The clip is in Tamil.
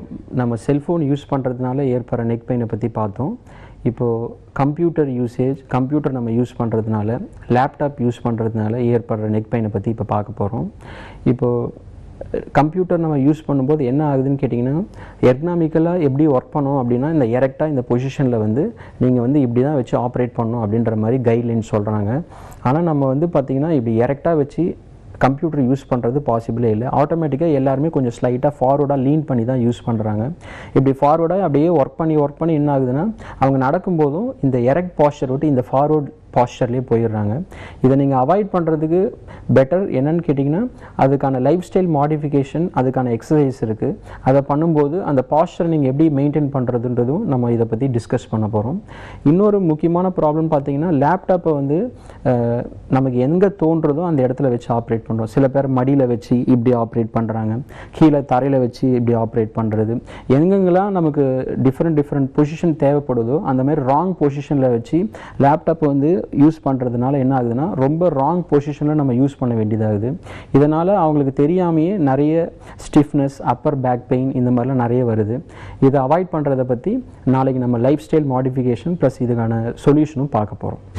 நம்ம செல்ஃபோன் யூஸ் பண்ணுறதுனால ஏற்படுற நெக் பெயினை பற்றி பார்த்தோம் இப்போது கம்ப்யூட்டர் யூசேஜ் கம்ப்யூட்டர் நம்ம யூஸ் பண்ணுறதுனால லேப்டாப் யூஸ் பண்ணுறதுனால ஏற்படுற நெக் பெயினை பற்றி இப்போ பார்க்க போகிறோம் இப்போது கம்ப்யூட்டர் நம்ம யூஸ் பண்ணும்போது என்ன ஆகுதுன்னு கேட்டிங்கன்னா எர்கனாமிக்கலாக எப்படி ஒர்க் பண்ணணும் அப்படின்னா இந்த எரெக்டாக இந்த பொசிஷனில் வந்து நீங்கள் வந்து இப்படி தான் வச்சு ஆப்ரேட் பண்ணணும் அப்படின்ற மாதிரி கைட்லைன் சொல்கிறாங்க ஆனால் நம்ம வந்து பார்த்திங்கன்னா இப்படி எரெக்டாக வச்சு கம்ப்யூட்டர் யூஸ் பண்ணுறது பாசிபிளே இல்லை ஆட்டோமேட்டிக்காக எல்லாருமே கொஞ்சம் ஸ்லைட்டாக ஃபார்வர்டாக லீன் பண்ணி தான் யூஸ் பண்ணுறாங்க இப்படி ஃபார்வர்டாக அப்படியே ஒர்க் பண்ணி ஒர்க் பண்ணி என்ன ஆகுதுன்னா அவங்க நடக்கும்போதும் இந்த எரெக்ட் பாஸ்டர் விட்டு இந்த ஃபார்வர்ட் பாஸ்டர்லேயே போயிடுறாங்க இதை நீங்கள் அவாய்ட் பண்ணுறதுக்கு பெட்டர் என்னன்னு கேட்டிங்கன்னா அதுக்கான லைஃப் ஸ்டைல் மாடிஃபிகேஷன் அதுக்கான எக்ஸசைஸ் இருக்குது அதை பண்ணும்போது அந்த பாஸ்டர் நீங்கள் எப்படி மெயின்டைன் பண்ணுறதுன்றதும் நம்ம இதை பற்றி டிஸ்கஸ் பண்ண போகிறோம் இன்னொரு முக்கியமான ப்ராப்ளம் பார்த்தீங்கன்னா லேப்டாப்பை வந்து அஹ், நமக்கு எங்கே தோன்றதோ அந்த இடத்துல வச்சு ஆப்ரேட் பண்ணுறோம் சில பேர் மடியில் வச்சு இப்படி ஆப்ரேட் பண்ணுறாங்க கீழே தரையில் வச்சு இப்படி ஆப்ரேட் பண்ணுறது எங்கெங்கெல்லாம் நமக்கு டிஃப்ரெண்ட் டிஃப்ரெண்ட் பொசிஷன் தேவைப்படுதோ அந்த மாதிரி ராங் பொசிஷனில் வச்சு லேப்டாப் வந்து யூஸ் பண்ணுறதுனால என்ன ஆகுதுன்னா ரொம்ப ராங் பொசிஷனில் நம்ம யூஸ் பண்ண வேண்டியதாகுது இதனால் அவங்களுக்கு தெரியாமையே நிறைய ஸ்டிஃப்னஸ் அப்பர் பேக் பெயின் இந்த மாதிரிலாம் நிறைய வருது இதை அவாய்ட் பண்ணுறதை பற்றி நாளைக்கு நம்ம லைஃப் ஸ்டைல் மாடிஃபிகேஷன் ப்ளஸ் இதுக்கான சொல்யூஷனும் பார்க்க போகிறோம்